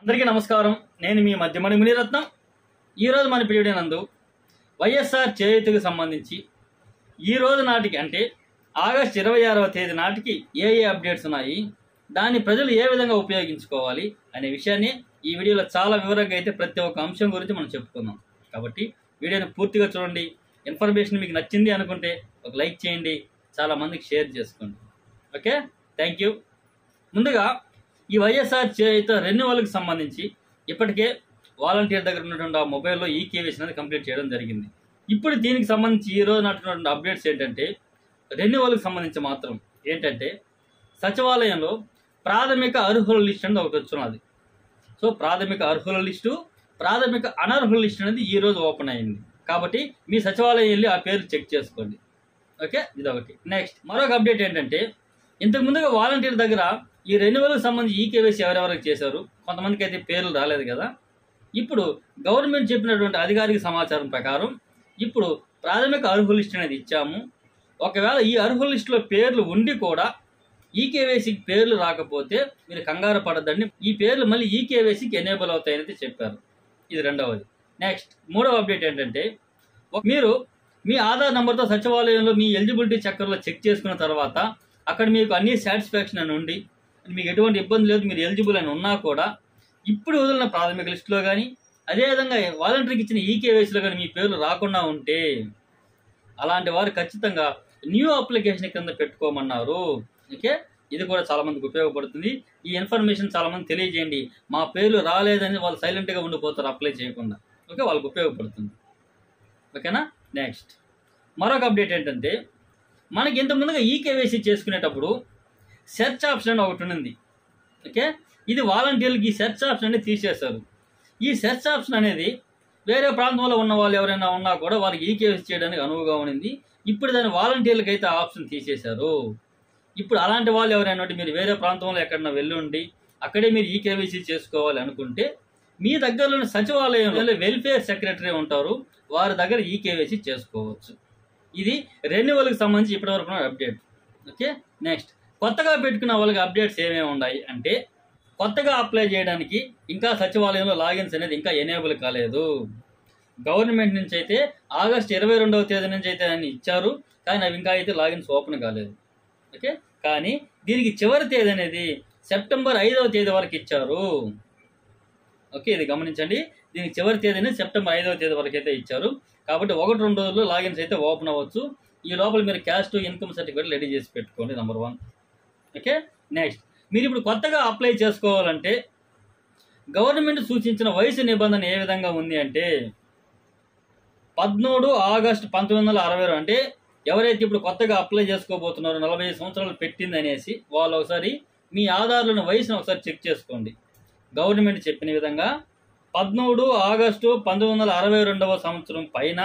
అందరికీ నమస్కారం నేను మీ మధ్యమణి మునిరత్నం ఈరోజు మన పీరియడ్ నందు వైఎస్ఆర్ చేయుతకు సంబంధించి ఈ రోజు నాటికి అంటే ఆగస్ట్ ఇరవై ఆరవ తేదీ నాటికి ఏ ఏ అప్డేట్స్ ఉన్నాయి దాన్ని ప్రజలు ఏ విధంగా ఉపయోగించుకోవాలి అనే విషయాన్ని ఈ వీడియోలో చాలా వివరంగా అయితే ప్రతి ఒక్క అంశం గురించి మనం చెప్పుకుందాం కాబట్టి వీడియోని పూర్తిగా చూడండి ఇన్ఫర్మేషన్ మీకు నచ్చింది అనుకుంటే ఒక లైక్ చేయండి చాలా మందికి షేర్ చేసుకోండి ఓకే థ్యాంక్ యూ ముందుగా ఈ వైఎస్ఆర్ చేయుత రెన్యువల్కి సంబంధించి ఇప్పటికే వాలంటీర్ దగ్గర ఉన్నటువంటి ఆ మొబైల్లో ఈ కేవీసీ అనేది కంప్లీట్ చేయడం జరిగింది ఇప్పుడు దీనికి సంబంధించి ఈ రోజు నాటున్నటువంటి అప్డేట్స్ ఏంటంటే రెన్యువల్కి సంబంధించి మాత్రం ఏంటంటే సచివాలయంలో ప్రాథమిక అర్హుల లిస్ట్ అనేది ఒకటి వచ్చున్నది సో ప్రాథమిక అర్హుల లిస్టు ప్రాథమిక అనర్హుల లిస్ట్ అనేది ఈ రోజు ఓపెన్ అయింది కాబట్టి మీ సచివాలయం వెళ్ళి ఆ పేరు చెక్ చేసుకోండి ఓకే ఇదొకటి నెక్స్ట్ మరొక అప్డేట్ ఏంటంటే ఇంతకు ముందుగా వాలంటీర్ దగ్గర ఈ రెన్యువల్కి సంబంధించి ఈ కేవైసీ ఎవరెవరికి చేశారు కొంతమందికి అయితే పేర్లు రాలేదు కదా ఇప్పుడు గవర్నమెంట్ చెప్పినటువంటి అధికారిక సమాచారం ప్రకారం ఇప్పుడు ప్రాథమిక అర్హుల లిస్ట్ అనేది ఇచ్చాము ఒకవేళ ఈ అర్హుల లిస్టులో పేర్లు ఉండి కూడా ఈ కేవైసీకి పేర్లు రాకపోతే మీరు కంగారు పడద్దండి ఈ పేర్లు మళ్ళీ ఈ కేవైసీకి ఎనేబుల్ అవుతాయని అయితే చెప్పారు ఇది రెండవది నెక్స్ట్ మూడవ అప్డేట్ ఏంటంటే ఒక- మీరు మీ ఆధార్ నెంబర్తో సచివాలయంలో మీ ఎలిజిబిలిటీ చక్కర్లో చెక్ చేసుకున్న తర్వాత అక్కడ మీకు అన్ని సాటిస్ఫాక్షన్ అని ఉండి మీకు ఎటువంటి ఇబ్బంది లేదు మీరు ఎలిజిబుల్ అని ఉన్నా కూడా ఇప్పుడు వదిలిన ప్రాథమిక లిస్టులో కానీ అదేవిధంగా వాలంటీర్కి ఇచ్చిన ఈ కేవైసీలో కానీ మీ పేర్లు రాకుండా ఉంటే అలాంటి వారు ఖచ్చితంగా న్యూ అప్లికేషన్ కింద పెట్టుకోమన్నారు ఓకే ఇది కూడా చాలా మందికి ఉపయోగపడుతుంది ఈ ఇన్ఫర్మేషన్ చాలా మంది తెలియజేయండి మా పేర్లు రాలేదని వాళ్ళు సైలెంట్గా ఉండిపోతారు అప్లై చేయకుండా ఓకే వాళ్ళకి ఉపయోగపడుతుంది ఓకేనా నెక్స్ట్ మరొక అప్డేట్ ఏంటంటే మనకి ఇంత ముందుగా ఈ కేవైసీ చేసుకునేటప్పుడు సెర్చ్ ఆప్షన్ అని ఒకటి ఉంది ఓకే ఇది వాలంటీర్లకి ఈ సెర్చ్ ఆప్షన్ అనేది తీసేశారు ఈ సెర్చ్ ఆప్షన్ అనేది వేరే ప్రాంతంలో ఉన్న వాళ్ళు ఎవరైనా ఉన్నా కూడా వాళ్ళకి ఈ కేవైసీ చేయడానికి అనువుగా ఉంది ఇప్పుడు దాని వాలంటీర్లకి అయితే ఆ ఆప్షన్ తీసేశారు ఇప్పుడు అలాంటి వాళ్ళు ఎవరైనా ఉంటే మీరు వేరే ప్రాంతంలో ఎక్కడన్నా వెళ్ళి ఉండి అక్కడే మీరు ఈ కేవైసీ చేసుకోవాలి అనుకుంటే మీ దగ్గరలోని సచివాలయంలో వెల్ఫేర్ సెక్రటరీ ఉంటారు వారి దగ్గర ఈ కేవైసీ చేసుకోవచ్చు ఇది రెన్యువల్కి సంబంధించి ఇప్పటివరకు ఉన్న అప్డేట్ ఓకే నెక్స్ట్ కొత్తగా పెట్టుకున్న వాళ్ళకి అప్డేట్స్ ఏమేమి ఉన్నాయి అంటే కొత్తగా అప్లై చేయడానికి ఇంకా సచివాలయంలో లాగిన్స్ అనేది ఇంకా ఎనేబుల్ కాలేదు గవర్నమెంట్ నుంచి అయితే ఆగస్ట్ ఇరవై రెండవ తేదీ నుంచి అయితే అని ఇచ్చారు కానీ అవి ఇంకా అయితే లాగిన్స్ ఓపెన్ కాలేదు ఓకే కానీ దీనికి చివరి తేదీ అనేది సెప్టెంబర్ ఐదవ తేదీ వరకు ఇచ్చారు ఓకే ఇది గమనించండి దీనికి చివరి తేదీని సెప్టెంబర్ ఐదవ తేదీ వరకు అయితే ఇచ్చారు కాబట్టి ఒకటి రెండు రోజుల్లో లాగిన్స్ అయితే ఓపెన్ అవ్వచ్చు ఈ లోపల మీరు caste to income certificate ready చేసి పెట్టుకోండి నెంబర్ వన్ ఓకే నెక్స్ట్ మీరు ఇప్పుడు కొత్తగా అప్లై చేసుకోవాలంటే గవర్నమెంట్ సూచించిన వయసు నిబంధన ఏ విధంగా ఉంది అంటే పదమూడు ఆగస్టు పంతొమ్మిది వందల అరవై రెండు అంటే ఎవరైతే ఇప్పుడు కొత్తగా అప్లై చేసుకోబోతున్నారో నలభై ఐదు సంవత్సరాలు పెట్టింది అనేసి వాళ్ళు ఒకసారి మీ ఆధార్లోని వయసును ఒకసారి చెక్ చేసుకోండి గవర్నమెంట్ చెప్పిన విధంగా పదమూడు ఆగస్టు పంతొమ్మిది వందల అరవై రెండవ సంవత్సరం పైన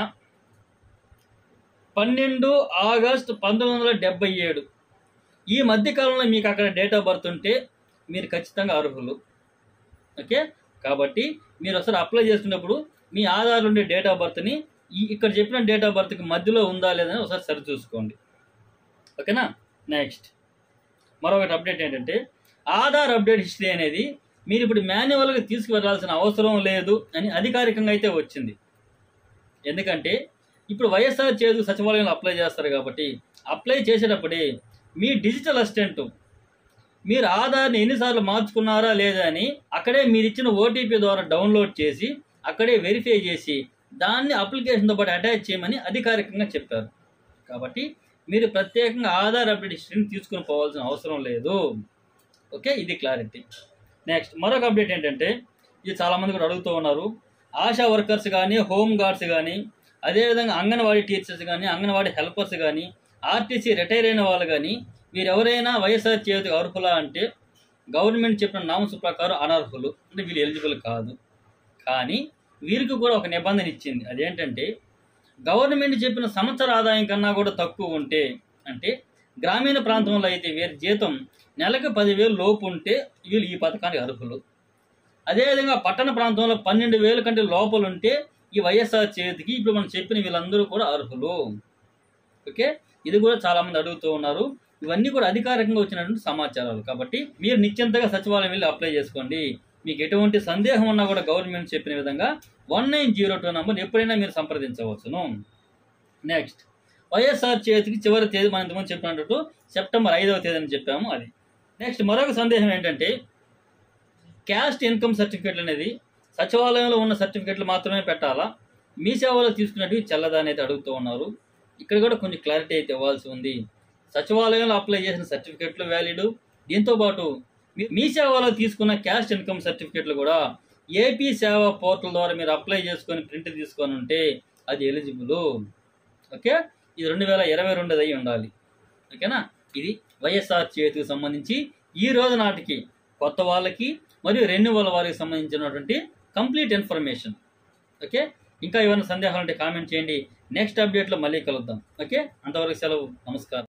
పన్నెండు ఆగస్టు పంతొమ్మిది వందల డెబ్బై ఏడు ఈ మధ్య కాలంలో మీకు అక్కడ డేట్ ఆఫ్ బర్త్ ఉంటే మీరు ఖచ్చితంగా అర్హులు ఓకే కాబట్టి మీరు ఒకసారి అప్లై చేసుకున్నప్పుడు మీ ఆధార్ ఉండే డేట్ ఆఫ్ బర్త్ని ఈ ఇక్కడ చెప్పిన డేట్ ఆఫ్ బర్త్కి మధ్యలో ఉందా లేదని ఒకసారి సరి చూసుకోండి ఓకేనా నెక్స్ట్ మరొకటి అప్డేట్ ఏంటంటే ఆధార్ అప్డేట్ హిస్టరీ అనేది మీరు ఇప్పుడు మాన్యువల్గా తీసుకువెళ్లాల్సిన అవసరం లేదు అని అధికారికంగా అయితే వచ్చింది ఎందుకంటే ఇప్పుడు వైఎస్ఆర్ చేదు సచివాలయంలో అప్లై చేస్తారు కాబట్టి అప్లై చేసేటప్పుడే మీ డిజిటల్ అసిస్టెంట్ మీరు ఆధార్ని ఎన్నిసార్లు మార్చుకున్నారా లేదా అని అక్కడే మీరు ఇచ్చిన ఓటీపీ ద్వారా డౌన్లోడ్ చేసి అక్కడే వెరిఫై చేసి దాన్ని అప్లికేషన్తో పాటు అటాచ్ చేయమని అధికారికంగా చెప్పారు కాబట్టి మీరు ప్రత్యేకంగా ఆధార్ అప్డేట్ హిస్టరీని తీసుకుని పోవాల్సిన అవసరం లేదు ఓకే ఇది క్లారిటీ నెక్స్ట్ మరొక అప్డేట్ ఏంటంటే ఇది చాలామంది కూడా అడుగుతూ ఉన్నారు ఆశా వర్కర్స్ కానీ హోమ్ గార్డ్స్ కానీ అదేవిధంగా అంగన్వాడీ టీచర్స్ కానీ అంగన్వాడీ హెల్పర్స్ కానీ ఆర్టీసీ రిటైర్ అయిన వాళ్ళు కానీ వీరు ఎవరైనా వైఎస్ఆర్ చేతి అర్హులా అంటే గవర్నమెంట్ చెప్పిన నామస్ ప్రకారం అనర్హులు అంటే వీళ్ళు ఎలిజిబుల్ కాదు కానీ వీరికి కూడా ఒక నిబంధన ఇచ్చింది అదేంటంటే గవర్నమెంట్ చెప్పిన సంవత్సర ఆదాయం కన్నా కూడా తక్కువ ఉంటే అంటే గ్రామీణ ప్రాంతంలో అయితే వీరి జీతం నెలకు పదివేలు లోపు ఉంటే వీళ్ళు ఈ పథకానికి అర్హులు అదేవిధంగా పట్టణ ప్రాంతంలో పన్నెండు వేల కంటే లోపల ఉంటే ఈ వైఎస్ఆర్ చేతికి ఇప్పుడు మనం చెప్పిన వీళ్ళందరూ కూడా అర్హులు ఓకే ఇది కూడా చాలా మంది అడుగుతూ ఉన్నారు ఇవన్నీ కూడా అధికారికంగా వచ్చినటువంటి సమాచారాలు కాబట్టి మీరు నిశ్చింతగా సచివాలయం వెళ్ళి అప్లై చేసుకోండి మీకు ఎటువంటి సందేహం ఉన్నా కూడా గవర్నమెంట్ చెప్పిన విధంగా one nine zero two number ఎప్పుడైనా మీరు సంప్రదించవచ్చును నెక్స్ట్ వైఎస్ఆర్ చేతికి చివరి తేదీ మనం ఇంతకుముందు చెప్పినట్టు సెప్టెంబర్ ఐదవ తేదీ అని చెప్పాము అది నెక్స్ట్ మరొక సందేహం ఏంటంటే క్యాస్ట్ ఇన్కమ్ సర్టిఫికేట్లు అనేది సచివాలయంలో ఉన్న సర్టిఫికేట్లు మాత్రమే పెట్టాలా మీ సేవలో తీసుకున్నట్టు చెల్లదా అనేది అడుగుతూ ఉన్నారు ఇక్కడ కూడా కొంచెం క్లారిటీ అయితే ఇవ్వాల్సి ఉంది సచివాలయంలో అప్లై చేసిన సర్టిఫికేట్లు వ్యాలిడ్ దీంతో పాటు మీ- మీ సేవలో తీసుకున్న క్యాస్ట్ ఇన్కమ్ సర్టిఫికేట్లు కూడా ఏపీ సేవా పోర్టల్ ద్వారా మీరు అప్లై చేసుకొని ప్రింట్ తీసుకొని ఉంటే అది ఎలిజిబుల్ ఓకే ఇది రెండు వేల ఇరవై రెండు అయి ఉండాలి ఓకేనా ఇది వైఎస్ఆర్ చేతికి సంబంధించి ఈ రోజు నాటికి కొత్త వాళ్ళకి మరియు రెన్యువల్ వారికి సంబంధించినటువంటి కంప్లీట్ ఇన్ఫర్మేషన్ ఓకే ఇంకా ఏమైనా సందేహాలు ఉంటే కామెంట్ చేయండి నెక్స్ట్ అప్డేట్లో మళ్ళీ కలుద్దాం ఓకే అంతవరకు సెలవు నమస్కారం